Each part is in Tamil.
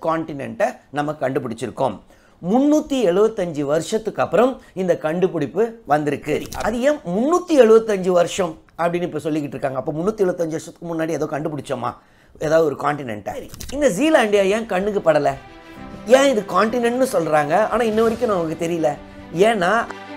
காண்டினெண்ட்டை நம்ம கண்டுபிடிச்சிருக்கோம் முந்நூற்றி எழுபத்தஞ்சு வருஷத்துக்கு அப்புறம் இந்த கண்டுபிடிப்பு வந்திருக்கு அது ஏன் முந்நூற்றி எழுபத்தஞ்சு வருஷம் அப்படின்னு இப்போ சொல்லிக்கிட்டு இருக்காங்க அப்போ முந்நூற்றி எழுபத்தஞ்சு வருஷத்துக்கு முன்னாடி ஏதோ கண்டுபிடிச்சோமா ஏதாவது ஒரு காண்டினெண்ட்டை இந்த ஜீலாண்டியா ஏன் கண்ணுக்கு படலை ஏன் இது காண்டினென்ட்னு சொல்கிறாங்க ஆனால் இன்ன வரைக்கும் நமக்கு தெரியல ஏன்னா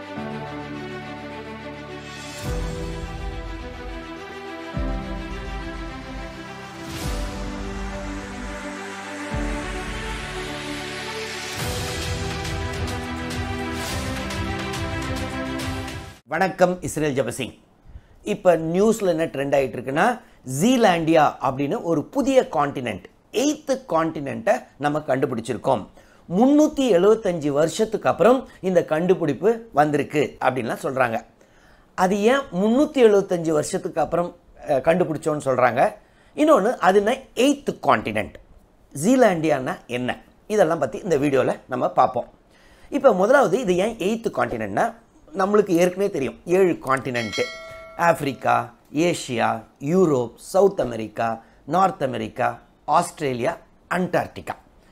வணக்கம் இஸ்ரேல் ஜபசிங் இப்போ நியூஸில் என்ன ட்ரெண்ட் ஆகிட்டு இருக்குன்னா ஜீலாண்டியா அப்படின்னு ஒரு புதிய காண்டினென்ட் எய்த்து காண்டினெண்ட்டை நம்ம கண்டுபிடிச்சிருக்கோம் முந்நூற்றி எழுபத்தஞ்சு வருஷத்துக்கு அப்புறம் இந்த கண்டுபிடிப்பு வந்திருக்கு அப்படின்லாம் சொல்கிறாங்க அது ஏன் முந்நூற்றி எழுபத்தஞ்சு வருஷத்துக்கு அப்புறம் அஹ், கண்டுபிடிச்சோன்னு சொல்கிறாங்க இன்னொன்று அதுனா எய்த்து காண்டினென்ட் ஜீலாண்டியானா என்ன இதெல்லாம் பற்றி இந்த வீடியோவில் நம்ம பார்ப்போம் இப்போ முதலாவது இது ஏன் எய்த்து காண்டினென்ட்னா நம்மளுக்கு ஏற்கனவே தெரியும் ஏழு continent Africa Asia Europe south America north America Australia Antarctica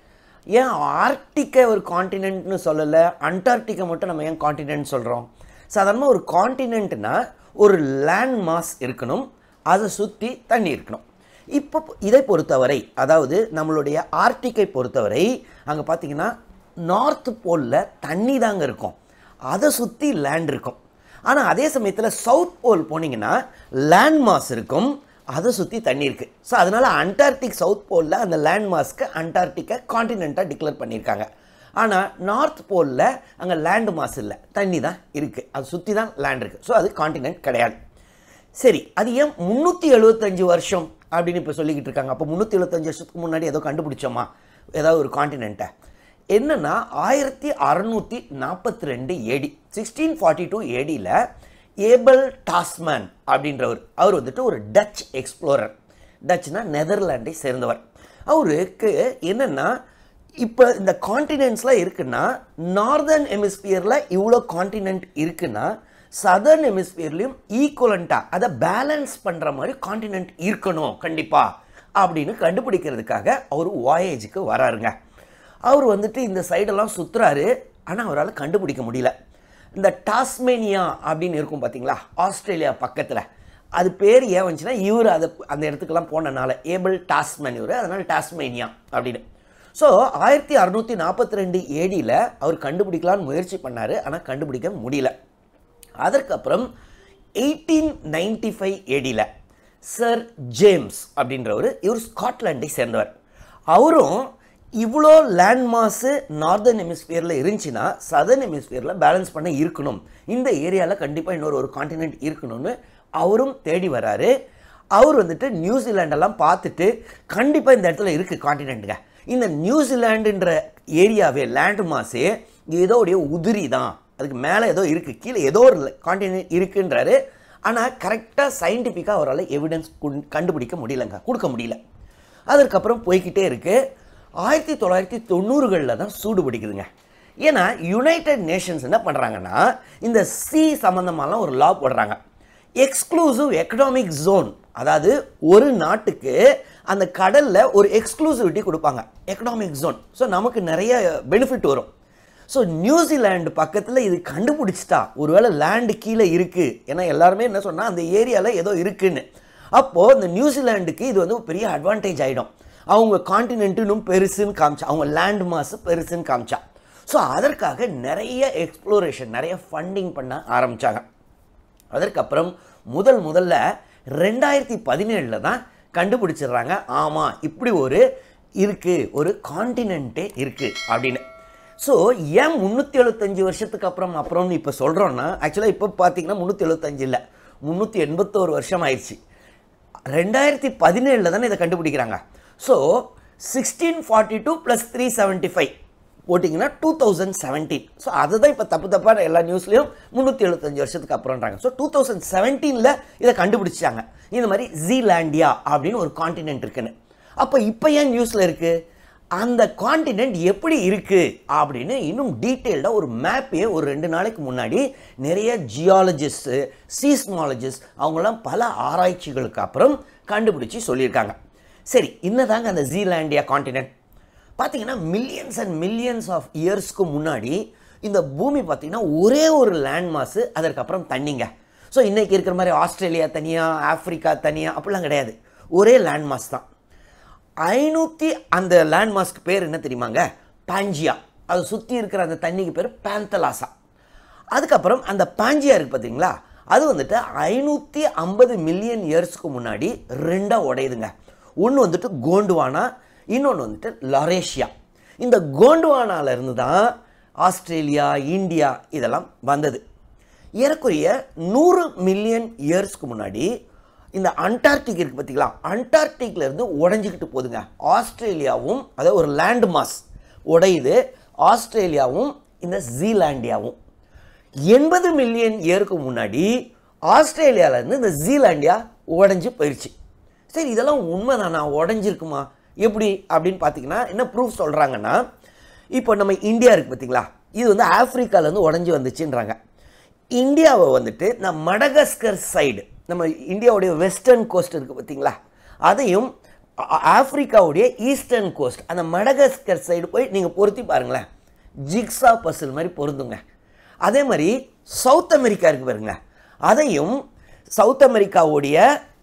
ஏன் ஆர்டிக்கை ஒரு காண்டினென்ட்னு சொல்லலை அண்டார்டிகா மட்டும் நம்ம ஏன் காண்டினென்ட் சொல்கிறோம் சாதாரணமாக ஒரு காண்டினென்ட்னா ஒரு லேண்ட் மாஸ் இருக்கணும் அதை சுற்றி தண்ணி இருக்கணும் இப்போ இதை பொறுத்தவரை அதாவது நம்மளுடைய ஆர்டிக்கை பொறுத்தவரை அங்கே பார்த்தீங்கன்னா நார்த் போலில் தண்ணி தாங்க இருக்கும் அதை சுற்றி லேண்ட் இருக்கும் ஆனால் அதே சமயத்தில் சவுத் போல் போனீங்கன்னா லேண்ட் மாஸ் இருக்கும் அதை சுற்றி தண்ணி இருக்குது ஸோ அதனால் அண்டார்டிக் சவுத் போலில் அந்த லேண்ட் மாஸ்க்கு அண்டார்டிக்கை காண்டினெண்ட்டாக டிக்ளேர் பண்ணியிருக்காங்க ஆனால் நார்த் போலில் அங்கே லேண்ட் மாஸ் இல்லை தண்ணி தான் இருக்குது அது சுற்றி தான் லேண்ட் இருக்குது ஸோ அது காண்டினென்ட் கிடையாது சரி அது ஏன் முந்நூற்றி எழுபத்தஞ்சு வருஷம் அப்படின்னு இப்போ சொல்லிக்கிட்டு இருக்காங்க அப்போ முந்நூற்றி எழுபத்தஞ்சு வருஷத்துக்கு முன்னாடி ஏதோ கண்டுபிடிச்சோமா ஏதாவது ஒரு காண்டினெண்ட்டை என்னன்னா ஆயிரத்தி அறநூற்றி நாற்பத்தி ரெண்டு ஏடி சிக்ஸ்டீன் ஃபார்ட்டி டூ ஏடியில் ஏபல் டாஸ்மேன் அப்படின்றவர் அவர் வந்துட்டு ஒரு டச் எக்ஸ்ப்ளோரர் டச்னா நெதர்லாண்டை சேர்ந்தவர் அவருக்கு என்னென்னா இப்போ இந்த காண்டினென்ட்ஸ்லாம் இருக்குன்னா நார்தர்ன் ஹெமிஸ்பியரில் இவ்வளோ காண்டினென்ட் இருக்குன்னா சதர்ன் ஹெமிஸ்பியர்லையும் ஈக்குவலண்ட்டாக அதை பேலன்ஸ் பண்ணுற மாதிரி காண்டினென்ட் இருக்கணும் கண்டிப்பாக அப்படின்னு கண்டுபிடிக்கிறதுக்காக அவர் வாயேஜுக்கு வராருங்க அவர் வந்துட்டு இந்த சைடெல்லாம் சுற்றுறாரு ஆனால் அவரால் கண்டுபிடிக்க முடியல இந்த டாஸ்மேனியா அப்படின்னு இருக்கும் பார்த்தீங்களா ஆஸ்திரேலியா பக்கத்தில் அது பேர் ஏன் வந்துச்சுன்னா இவர் அதை அந்த இடத்துக்கெல்லாம் போனனால ஏபிள் டாஸ்மேன் இவர் அதனால் டாஸ்மேனியா அப்படின்னு ஸோ ஆயிரத்தி அறுநூற்றி நாற்பத்தி ரெண்டு ஏடியில் அவர் கண்டுபிடிக்கலான்னு முயற்சி பண்ணார் ஆனால் கண்டுபிடிக்க முடியல அதற்கப்புறம் எயிட்டீன் நைன்டி ஃபைவ் ஏடியில் சர் ஜேம்ஸ் அப்படின்றவர் இவர் ஸ்காட்லாண்டை சேர்ந்தவர் அவரும் இவ்வளோ லேண்ட் மாஸு நார்தர்ன் ஹெமிஸ்பியரில் இருந்துச்சுன்னா சதர்ன் ஹெமிஸ்பியரில் பேலன்ஸ் பண்ண இருக்கணும் இந்த ஏரியாவில் கண்டிப்பாக இன்னொரு ஒரு காண்டினென்ட் இருக்கணும்னு அவரும் தேடி வராரு அவர் வந்துட்டு நியூசிலாண்டெல்லாம் பார்த்துட்டு கண்டிப்பாக இந்த இடத்துல இருக்குது காண்டினென்ட்டுங்க இந்த நியூசிலாண்டுன்ற ஏரியாவே லேண்ட் மாஸே ஏதோ உடைய உதிரி தான் அதுக்கு மேலே ஏதோ இருக்குது கீழே ஏதோ ஒரு காண்டினென்ட் இருக்குன்றாரு ஆனால் கரெக்டாக சயின்டிஃபிக்காக அவரால் எவிடன்ஸ் கண்டுபிடிக்க முடியலங்க கொடுக்க முடியல அதற்கப்புறம் போய்க்கிட்டே இருக்கு ஆயிரத்தி தொள்ளாயிரத்தி தொண்ணூறுகளில் தான் சூடு பிடிக்குதுங்க ஏன்னா யுனைடெட் நேஷன்ஸ் என்ன பண்ணுறாங்கன்னா இந்த சி சம்மந்தமாலாம் ஒரு லா போடுறாங்க எக்ஸ்க்ளூசிவ் எக்கனாமிக் ஜோன் அதாவது ஒரு நாட்டுக்கு அந்த கடலில் ஒரு எக்ஸ்க்ளூசிவிட்டி கொடுப்பாங்க எக்கனாமிக் ஜோன் ஸோ நமக்கு நிறைய பெனிஃபிட் வரும் ஸோ நியூசிலாண்டு பக்கத்தில் இது கண்டுபிடிச்சிட்டா ஒருவேளை லேண்டு கீழே இருக்குது ஏன்னா எல்லாருமே என்ன சொன்னால் அந்த ஏரியாவில் ஏதோ இருக்குன்னு அப்போது இந்த நியூசிலாண்டுக்கு இது வந்து ஒரு பெரிய அட்வான்டேஜ் ஆகிடும் அவங்க காண்டினென்ட் இன்னும் பெருசுன்னு காமிச்சா அவங்க லேண்ட் மாஸ் பெருசுன்னு காமிச்சா ஸோ அதற்காக நிறைய எக்ஸ்ப்ளோரேஷன் நிறைய ஃபண்டிங் பண்ண ஆரம்பித்தாங்க அதற்கப்புறம் முதல் முதல்ல ரெண்டாயிரத்தி பதினேழில் தான் கண்டுபிடிச்சிடுறாங்க ஆமாம் இப்படி ஒரு இருக்குது ஒரு காண்டினென்ட்டே இருக்குது அப்படின்னு ஸோ ஏன் முந்நூற்றி எழுபத்தஞ்சு வருஷத்துக்கு அப்புறம் அப்புறம்னு இப்போ சொல்கிறோன்னா ஆக்சுவலாக இப்போ பார்த்தீங்கன்னா முந்நூற்றி எழுபத்தஞ்சு இல்லை முந்நூற்றி எண்பத்தோரு வருஷம் ஆயிடுச்சு ரெண்டாயிரத்தி பதினேழில் தானே இதை கண்டுபிடிக்கிறாங்க so sixteen forty two plus three seventy five போட்டிங்கன்னா டூ தௌசண்ட் செவன்டீன் ஸோ அதுதான் இப்போ தப்பு தப்பான எல்லா நியூஸ்லேயும் முந்நூற்றி எழுபத்தஞ்சு வருஷத்துக்கு அப்புறம்ன்றாங்க ஸோ டூ தௌசண்ட் செவன்டீனில் இதை கண்டுபிடிச்சாங்க இந்த மாதிரி ஜீலாண்டியா அப்படின்னு ஒரு காண்டினென்ட் இருக்குன்னு அப்போ இப்போ ஏன் நியூஸில் இருக்குது அந்த காண்டினென்ட் எப்படி இருக்குது அப்படின்னு இன்னும் டீட்டெயில்டாக ஒரு மேப்பையே ஒரு ரெண்டு நாளைக்கு முன்னாடி நிறைய ஜியாலஜிஸ்ட்டு சீஸ்மாலஜிஸ்ட் அவங்களாம் பல ஆராய்ச்சிகளுக்கு அப்புறம் கண்டுபிடிச்சி சொல்லியிருக்காங்க சரி இன்னதாங்க அந்த ஜீலாண்டியா காண்டினென்ட் பார்த்தீங்கன்னா மில்லியன்ஸ் அண்ட் மில்லியன்ஸ் ஆஃப் இயர்ஸ்க்கு முன்னாடி இந்த பூமி பார்த்தீங்கன்னா ஒரே ஒரு லேண்ட் மாஸு அதற்கப்புறம் தண்ணிங்க ஸோ இன்றைக்கி இருக்கிற மாதிரி ஆஸ்திரேலியா தனியாக ஆஃப்ரிக்கா தனியாக அப்படிலாம் கிடையாது ஒரே லேண்ட் மாஸ் தான் ஐநூற்றி அந்த லேண்ட் மாஸ்க்கு பேர் என்ன தெரியுமாங்க பாஞ்சியா அதை சுற்றி இருக்கிற அந்த தண்ணிக்கு பேர் பேந்தலாசா அதுக்கப்புறம் அந்த பாஞ்சியா இருக்குது பார்த்தீங்களா அது வந்துட்டு ஐநூற்றி ஐம்பது மில்லியன் இயர்ஸ்க்கு முன்னாடி ரெண்டாக உடையுதுங்க ஒன்று வந்துட்டு கோண்டுவானா இன்னொன்று வந்துட்டு லொரேஷியா இந்த கோண்டுவானால இருந்து தான் ஆஸ்திரேலியா இந்தியா இதெல்லாம் வந்தது ஏறக்குறைய நூறு மில்லியன் இயர்ஸ்க்கு முன்னாடி இந்த அண்டார்டிக் இருக்குது பார்த்தீங்களா அண்டார்டிக்ல இருந்து உடஞ்சிக்கிட்டு போகுதுங்க ஆஸ்திரேலியாவும் அதாவது ஒரு லேண்ட் மாஸ் உடையுது ஆஸ்திரேலியாவும் இந்த ஜீலாண்டியாவும் எண்பது மில்லியன் இயருக்கு முன்னாடி ஆஸ்திரேலியாவிலேருந்து இந்த ஜீலாண்டியா உடஞ்சி போயிடுச்சு சரி இதெல்லாம் உண்மைதானா உடஞ்சிருக்குமா எப்படி அப்படின்னு பார்த்தீங்கன்னா என்ன ப்ரூஃப் சொல்கிறாங்கன்னா இப்போ நம்ம இந்தியா இருக்குது பார்த்தீங்களா இது வந்து ஆப்பிரிக்காலேருந்து உடஞ்சி வந்துச்சுன்றாங்க இந்தியாவை வந்துட்டு இந்த மடகஸ்கர் சைடு நம்ம இந்தியாவுடைய வெஸ்டர்ன் கோஸ்ட் இருக்குது பார்த்தீங்களா அதையும் ஆ- ஆப்பிரிக்காவுடைய ஈஸ்டர்ன் கோஸ்ட் அந்த மடகஸ்கர் சைடு போய் நீங்கள் பொருத்தி பாருங்களேன் ஜிக்ஸா பசில் மாதிரி பொருந்துங்க அதே மாதிரி சவுத் அமெரிக்கா இருக்கு பாருங்க அதையும் சவுத் அமெரிக்காவுடைய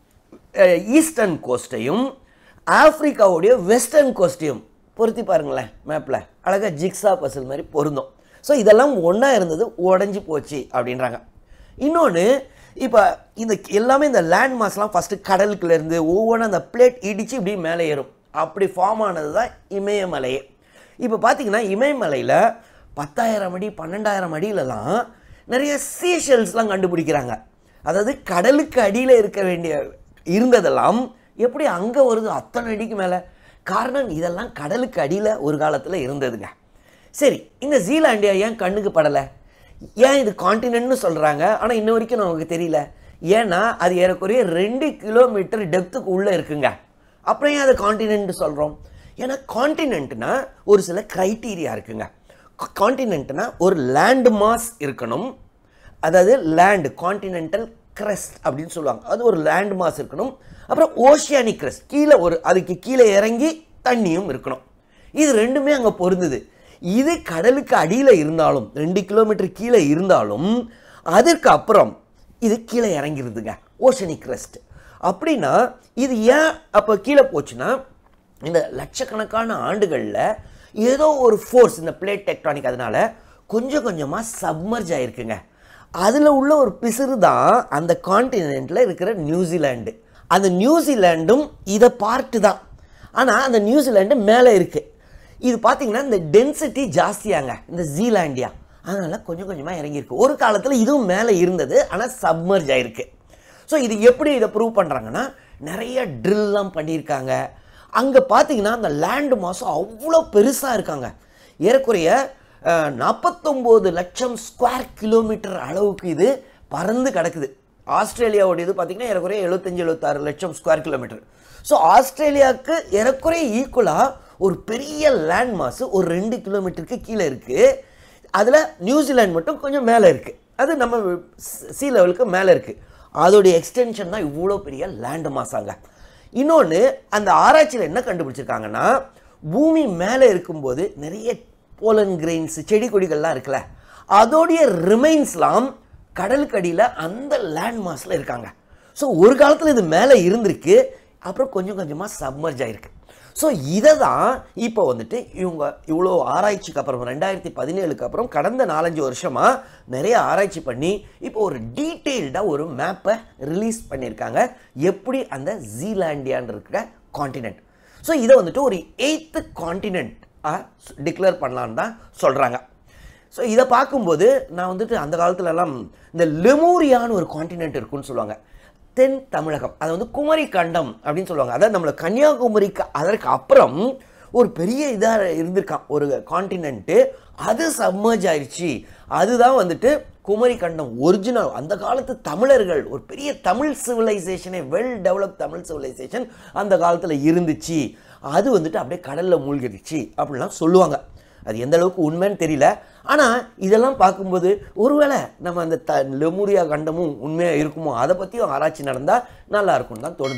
ஈஸ்டர்ன் கோஸ்ட்டையும் ஆப்பிரிக்காவுடைய வெஸ்டர்ன் கோஸ்ட்டையும் பொருத்தி பாருங்களேன் மேப்பில் அழகாக ஜிக்ஸா பசில் மாதிரி பொருந்தும் ஸோ இதெல்லாம் ஒன்றா இருந்தது உடஞ்சி போச்சு அப்படின்றாங்க இன்னொன்று இப்போ இந்த எல்லாமே இந்த லேண்ட் மாஸ்லாம் ஃபஸ்ட்டு கடலுக்குள்ளேருந்து ஒவ்வொன்றும் அந்த பிளேட் இடித்து இப்படி மேலே ஏறும் அப்படி ஃபார்ம் ஆனது தான் இமயமலையே இப்போ பார்த்தீங்கன்னா இமயமலையில் பத்தாயிரம் அடி பன்னெண்டாயிரம் அடியிலலாம் நிறைய சீஷல்ஸ்லாம் கண்டுபிடிக்கிறாங்க அதாவது கடலுக்கு அடியில் இருக்க வேண்டிய இருந்ததெல்லாம் எப்படி அங்கே வருது அத்தனை அடிக்கு மேலே காரணம் இதெல்லாம் கடலுக்கு அடியில் ஒரு காலத்தில் இருந்ததுங்க சரி இந்த ஜீலாண்டியா ஏன் கண்ணுக்கு படலை ஏன் இது காண்டினென்ட்னு சொல்கிறாங்க ஆனால் இன்ன வரைக்கும் நமக்கு தெரியல ஏன்னா அது ஏறக்குறைய ரெண்டு கிலோமீட்டர் டெப்த்துக்கு உள்ளே இருக்குங்க அப்புறம் ஏன் அதை காண்டினென்ட் சொல்கிறோம் ஏன்னா காண்டினென்ட்னா ஒரு சில க்ரைட்டீரியா இருக்குங்க காண்டினென்ட்னா ஒரு லேண்ட் மாஸ் இருக்கணும் அதாவது லேண்ட் காண்டினென்டல் crest அப்படின்னு சொல்லுவாங்க அது ஒரு லேண்ட் மாஸ் இருக்கணும் அப்புறம் ஓஷியானிக் crest கீழே ஒரு அதுக்கு கீழே இறங்கி தண்ணியும் இருக்கணும் இது ரெண்டுமே அங்கே பொருந்துது இது கடலுக்கு அடியில் இருந்தாலும் ரெண்டு கிலோமீட்டர் கீழே இருந்தாலும் அதற்கு அப்புறம் இது கீழே இறங்கிருதுங்க ஓஷனிக் crest அப்படின்னா இது ஏன் அப்போ கீழே போச்சுன்னா இந்த லட்சக்கணக்கான ஆண்டுகளில் ஏதோ ஒரு ஃபோர்ஸ் இந்த பிளேட் டெக்டானிக் அதனால கொஞ்சம் கொஞ்சமாக சப்மர்ஜ் ஆயிருக்குங்க அதில் உள்ள ஒரு பிசுறு தான் அந்த காண்டினென்ட்டில் இருக்கிற நியூசிலாண்டு அந்த நியூசிலாண்டும் இதை பார்ட்டு தான் ஆனால் அந்த நியூசிலாண்டு மேலே இருக்குது இது பார்த்தீங்கன்னா இந்த டென்சிட்டி ஜாஸ்தியாங்க இந்த ஜீலாண்டியா அதனால் கொஞ்சம் கொஞ்சமாக இறங்கியிருக்கு ஒரு காலத்தில் இதுவும் மேலே இருந்தது ஆனால் சப்மர்ஜ் ஆயிருக்கு ஸோ இது எப்படி இதை ப்ரூவ் பண்ணுறாங்கன்னா நிறைய ட்ரில்லாம் பண்ணியிருக்காங்க அங்கே பார்த்தீங்கன்னா அந்த லேண்டு மாதம் அவ்வளோ பெருசாக இருக்காங்க ஏறக்குறைய நாற்பத்தொம்போது லட்சம் ஸ்கொயர் கிலோமீட்டர் அளவுக்கு இது பறந்து கிடக்குது ஆஸ்திரேலியாவோட இது பார்த்தீங்கன்னா ஏறக்குறைய எழுபத்தஞ்சு எழுபத்தாறு லட்சம் ஸ்கொயர் கிலோமீட்டர் ஸோ ஆஸ்திரேலியாவுக்கு ஏறக்குறைய ஈக்குவலாக ஒரு பெரிய லேண்ட் மாஸ் ஒரு ரெண்டு கிலோமீட்டருக்கு கீழே இருக்குது அதில் நியூசிலாந்து மட்டும் கொஞ்சம் மேலே இருக்குது அது நம்ம சி லெவலுக்கு மேலே இருக்குது அதோடைய எக்ஸ்டென்ஷன் தான் இவ்வளோ பெரிய லேண்ட் மாசாங்க இன்னொன்று அந்த ஆராய்ச்சியில் என்ன கண்டுபிடிச்சிருக்காங்கன்னா பூமி மேலே இருக்கும்போது நிறைய போலன் கிரெயின்ஸ் செடி கொடிகள்லாம் இருக்குல்ல அதோடைய ரிமைன்ஸ்லாம் கடலுக்கு அடியில் அந்த லேண்ட் மாஸில் இருக்காங்க ஸோ ஒரு காலத்தில் இது மேலே இருந்திருக்கு அப்புறம் கொஞ்சம் கொஞ்சமாக சப்மர்ஜ் ஆயிருக்கு ஸோ இதை தான் இப்போ வந்துட்டு இவங்க இவ்வளோ ஆராய்ச்சிக்கு அப்புறம் ரெண்டாயிரத்தி பதினேழுக்கு அப்புறம் கடந்த நாலஞ்சு வருஷமாக நிறைய ஆராய்ச்சி பண்ணி இப்போ ஒரு டீட்டெயில்டாக ஒரு மேப்பை ரிலீஸ் பண்ணியிருக்காங்க எப்படி அந்த ஜீலாண்டியான் இருக்கிற காண்டினென்ட் ஸோ இதை வந்துட்டு ஒரு எயித்து காண்டினென்ட் டிக்ளேர் பண்ணலான்னு தான் சொல்கிறாங்க ஸோ இதை பார்க்கும்போது நான் வந்துட்டு அந்த காலத்துலலாம் இந்த லெமூரியான்னு ஒரு காண்டினென்ட் இருக்குன்னு சொல்லுவாங்க தென் தமிழகம் அதை வந்து குமரி கண்டம் அப்படின்னு சொல்லுவாங்க அதாவது நம்மளை கன்னியாகுமரிக்கு அதற்கு அப்புறம் ஒரு பெரிய இதாக இருந்திருக்கான் ஒரு காண்டினென்ட்டு அது சப்மர்ஜ் ஆயிடுச்சு அதுதான் வந்துட்டு குமரி கண்டம் ஒரிஜினல் அந்த காலத்து தமிழர்கள் ஒரு பெரிய தமிழ் சிவிலைசேஷனே வெல் டெவலப் தமிழ் சிவிலைசேஷன் அந்த காலத்தில் இருந்துச்சு அது வந்துட்டு அப்படியே கடலில் மூழ்கிடுச்சு அப்படிலாம் சொல்லுவாங்க அது எந்த அளவுக்கு உண்மைன்னு தெரியல ஆனால் இதெல்லாம் பார்க்கும்போது ஒருவேளை நம்ம அந்த த லெமூரியா கண்டமும் உண்மையாக இருக்குமோ அதை பற்றியும் ஆராய்ச்சி நடந்தால் நல்லா இருக்கும்னு தான் தோணுது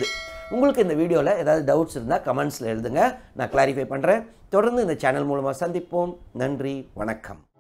உங்களுக்கு இந்த வீடியோவில் ஏதாவது டவுட்ஸ் இருந்தால் கமெண்ட்ஸில் எழுதுங்க நான் கிளாரிஃபை பண்ணுறேன் தொடர்ந்து இந்த சேனல் மூலமாக சந்திப்போம் நன்றி வணக்கம்